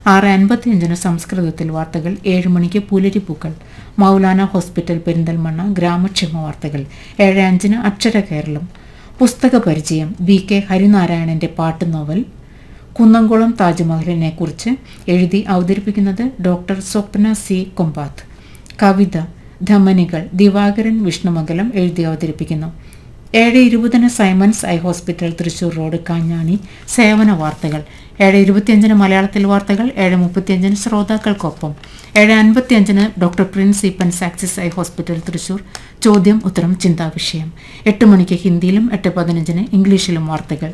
ആറ് അൻപത്തിയഞ്ചിന് സംസ്കൃതത്തിൽ വാർത്തകൾ ഏഴ് മണിക്ക് പുലരിപ്പൂക്കൾ മൗലാന ഹോസ്പിറ്റൽ പെരിന്തൽമണ്ണ ഗ്രാമക്ഷേമ വാർത്തകൾ ഏഴ് അഞ്ചിന് അക്ഷര കേരളം പുസ്തക പരിചയം വി കെ ഹരിനാരായണന്റെ പാട്ട് നോവൽ കുന്നംകുളം താജ്മഹലിനെ കുറിച്ച് എഴുതി അവതരിപ്പിക്കുന്നത് ഡോക്ടർ സ്വപ്ന സി കൊമ്പാത്ത് കവിത ധമനികൾ ദിവാകരൻ വിഷ്ണുമംഗലം എഴുതി അവതരിപ്പിക്കുന്നു ഏഴ് ഇരുപതിന് Simon's eye hospital Thrissur road Kanjani സേവന വാർത്തകൾ ഏഴ് ഇരുപത്തിയഞ്ചിന് മലയാളത്തിൽ വാർത്തകൾ ഏഴ് മുപ്പത്തിയഞ്ചിന് ശ്രോതാക്കൾക്കൊപ്പം ഏഴ് അൻപത്തിയഞ്ചിന് doctor Prince Eapen's Axis eye hospital Thrissur ചോദ്യം ഉത്തരം ചിന്താവിഷയം എട്ട് മണിക്ക് ഹിന്ദിയിലും എട്ട് പതിനഞ്ചിന് ഇംഗ്ലീഷിലും വാർത്തകൾ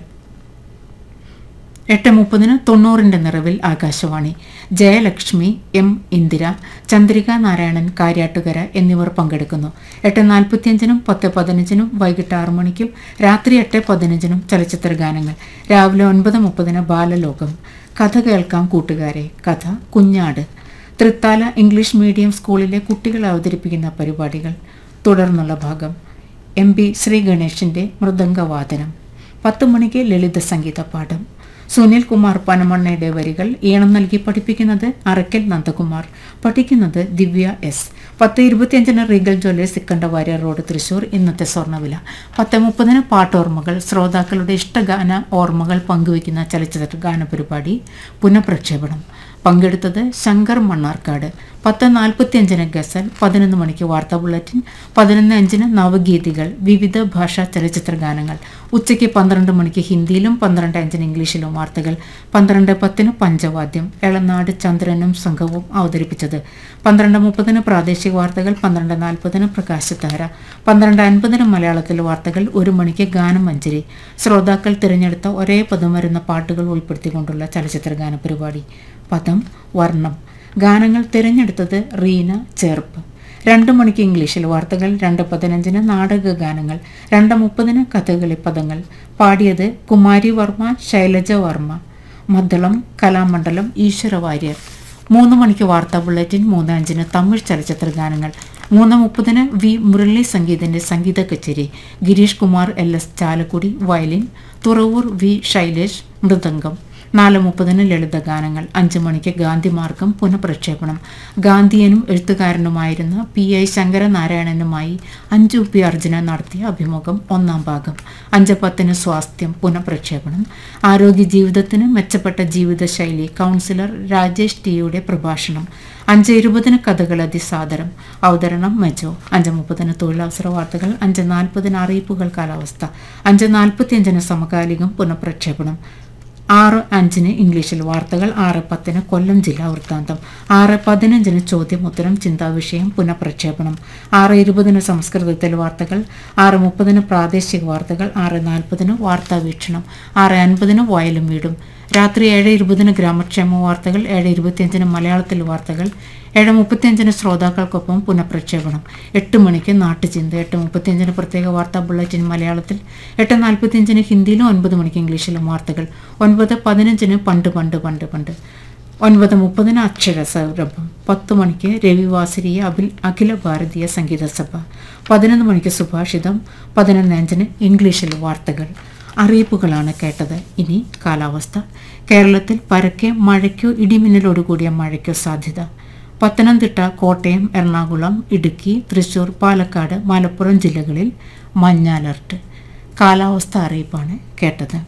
എട്ട് മുപ്പതിന് തൊണ്ണൂറിൻ്റെ നിറവിൽ ആകാശവാണി ജയലക്ഷ്മി എം ഇന്ദിര ചന്ദ്രിക നാരായണൻ കാര്യാട്ടുകര എന്നിവർ പങ്കെടുക്കുന്നു എട്ട് നാൽപ്പത്തിയഞ്ചിനും പത്ത് പതിനഞ്ചിനും വൈകിട്ട് ആറു മണിക്കും രാത്രി എട്ട് പതിനഞ്ചിനും ചലച്ചിത്ര ഗാനങ്ങൾ രാവിലെ ഒൻപത് മുപ്പതിന് ബാലലോകം കഥ കേൾക്കാം കൂട്ടുകാരെ കഥ കുഞ്ഞാട് തൃത്താല ഇംഗ്ലീഷ് മീഡിയം സ്കൂളിലെ കുട്ടികൾ അവതരിപ്പിക്കുന്ന പരിപാടികൾ തുടർന്നുള്ള ഭാഗം എം പി ശ്രീ ഗണേഷിൻ്റെ മൃദംഗവാദനം പത്ത് മണിക്ക് ലളിത സംഗീത പാഠം സുനിൽ കുമാർ പനമണ്ണയുടെ വരികൾ ഈണം നൽകി പഠിപ്പിക്കുന്നത് അറക്കൽ നന്ദകുമാർ പഠിക്കുന്നത് ദിവ്യ എസ് പത്ത് ഇരുപത്തിയഞ്ചിന് റീഗൽ ജ്വല്ലേഴ്സ് സിക്കണ്ടവാര്യ റോഡ് തൃശൂർ ഇന്നത്തെ സ്വർണ്ണവില പത്ത് മുപ്പതിന് പാട്ടോർമ്മകൾ ശ്രോതാക്കളുടെ ഇഷ്ടഗാന ഓർമ്മകൾ പങ്കുവയ്ക്കുന്ന ചലച്ചിത്ര ഗാന പരിപാടി പുനഃപ്രക്ഷേപണം പങ്കെടുത്തത് ശങ്കർ മണ്ണാർക്കാട് പത്ത് നാൽപ്പത്തിയഞ്ചിന് ഗസൽ പതിനൊന്ന് മണിക്ക് വാർത്താ ബുള്ളറ്റിൻ പതിനൊന്ന് അഞ്ചിന് നവഗീതികൾ വിവിധ ഭാഷാ ചലച്ചിത്ര ഗാനങ്ങൾ ഉച്ചയ്ക്ക് പന്ത്രണ്ട് മണിക്ക് ഹിന്ദിയിലും പന്ത്രണ്ട് അഞ്ചിന് ഇംഗ്ലീഷിലും വാർത്തകൾ പന്ത്രണ്ട് പത്തിന് പഞ്ചവാദ്യം എളനാട് ചന്ദ്രനും സംഘവും അവതരിപ്പിച്ചത് പന്ത്രണ്ട് മുപ്പതിന് പ്രാദേശിക വാർത്തകൾ പന്ത്രണ്ട് നാൽപ്പതിന് പ്രകാശധാര പന്ത്രണ്ട് അൻപതിന് മലയാളത്തിൽ വാർത്തകൾ ഒരു മണിക്ക് ഗാനമഞ്ജരി ശ്രോതാക്കൾ തിരഞ്ഞെടുത്ത ഒരേ പദം വരുന്ന പാട്ടുകൾ ഉൾപ്പെടുത്തിക്കൊണ്ടുള്ള ചലച്ചിത്ര ഗാന പരിപാടി പദം വർണ്ണം ഗാനങ്ങൾ തിരഞ്ഞെടുത്തത് റീന ചേർപ്പ് രണ്ട് മണിക്ക് ഇംഗ്ലീഷിൽ വാർത്തകൾ രണ്ട് പതിനഞ്ചിന് നാടക ഗാനങ്ങൾ രണ്ട് മുപ്പതിന് കഥകളി പദങ്ങൾ പാടിയത് കുമാരി വർമ്മ ശൈലജ വർമ്മ മദ്ദളം കലാമണ്ഡലം ഈശ്വര വാര്യർ മൂന്ന് മണിക്ക് വാർത്താ ബുള്ളറ്റിൻ മൂന്ന് അഞ്ചിന് തമിഴ് ചലച്ചിത്ര ഗാനങ്ങൾ മൂന്ന് മുപ്പതിന് വി മുരളി സംഗീതിൻ്റെ സംഗീത കച്ചേരി Girish Kumar L S Chalakudy violin Thuravoor V Shailesh mridangam നാല് മുപ്പതിന് ലളിത ഗാനങ്ങൾ അഞ്ച് മണിക്ക് ഗാന്ധിമാർഗം പുനഃപ്രക്ഷേപണം ഗാന്ധിയനും എഴുത്തുകാരനുമായിരുന്ന പി ഐ ശങ്കരനാരായണനുമായി അഞ്ചു പി അർജുന നടത്തിയ അഭിമുഖം ഒന്നാം ഭാഗം അഞ്ച് പത്തിന് സ്വാസ്ഥ്യം പുനഃപ്രക്ഷേപണം ആരോഗ്യ ജീവിതത്തിന് മെച്ചപ്പെട്ട ജീവിതശൈലി കൗൺസിലർ രാജേഷ് ടിയുടെ പ്രഭാഷണം അഞ്ച് ഇരുപതിന് കഥകൾ അതിസാദരം അവതരണം മെജോ അഞ്ച് മുപ്പതിന് തൊഴിലവസര വാർത്തകൾ അഞ്ച് നാൽപ്പതിന് അറിയിപ്പുകൾ കാലാവസ്ഥ അഞ്ച് നാൽപ്പത്തിയഞ്ചിന് സമകാലികം പുനഃപ്രക്ഷേപണം ആറ് അഞ്ചിന് ഇംഗ്ലീഷിൽ വാർത്തകൾ ആറ് പത്തിന് കൊല്ലം ജില്ലാ വൃത്താന്തം ആറ് പതിനഞ്ചിന് ചോദ്യം ഉത്തരം ചിന്താവിഷയം പുനഃപ്രക്ഷേപണം ആറ് ഇരുപതിന് സംസ്കൃതത്തിൽ വാർത്തകൾ ആറ് മുപ്പതിന് പ്രാദേശിക വാർത്തകൾ ആറ് നാൽപ്പതിന് വാർത്താ വീക്ഷണം ആറ് അൻപതിന് വയലും വീടും രാത്രി ഏഴ് ഇരുപതിന് ഗ്രാമക്ഷേമ വാർത്തകൾ ഏഴ് ഇരുപത്തിയഞ്ചിന് മലയാളത്തിൽ വാർത്തകൾ ഏഴ് മുപ്പത്തിയഞ്ചിന് ശ്രോതാക്കൾക്കൊപ്പം പുനഃപ്രക്ഷേപണം എട്ട് മണിക്ക് നാട്ടുചിന്ത എട്ട് മുപ്പത്തിയഞ്ചിന് പ്രത്യേക വാർത്താ ബുള്ളറ്റിൻ മലയാളത്തിൽ എട്ട് നാൽപ്പത്തിയഞ്ചിന് ഹിന്ദിയിലും ഒൻപത് മണിക്ക് ഇംഗ്ലീഷിലും വാർത്തകൾ ഒൻപത് പതിനഞ്ചിന് പണ്ട് പണ്ട് പണ്ട് പണ്ട് ഒൻപത് മുപ്പതിന് അക്ഷര സൗരഭം പത്ത് മണിക്ക് രവിവാസരീയ അഖിൽ അഖില ഭാരതീയ സംഗീത സഭ പതിനൊന്ന് മണിക്ക് സുഭാഷിതം പതിനൊന്ന് അഞ്ചിന് ഇംഗ്ലീഷിൽ വാർത്തകൾ അറിയിപ്പുകളാണ് കേട്ടത് ഇനി കാലാവസ്ഥ കേരളത്തിൽ പരക്കെ മഴയ്ക്കോ ഇടിമിന്നലോട് കൂടിയ മഴയ്ക്കോ സാധ്യത പത്തനംതിട്ട കോട്ടയം എറണാകുളം ഇടുക്കി തൃശൂർ പാലക്കാട് മലപ്പുറം ജില്ലകളിൽ മഞ്ഞ അലർട്ട് കാലാവസ്ഥ അറിയിപ്പാണ് കേട്ടത്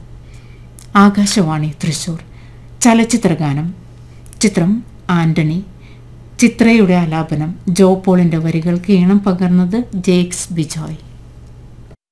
ആകാശവാണി തൃശൂർ ചലച്ചിത്രഗാനം ചിത്രം ആന്റണി ചിത്രയുടെ ആലാപനം ജോ പോളിൻ്റെ വരികൾക്ക് ഈണം പകർന്നത് ജേക്സ് ബിജോയ്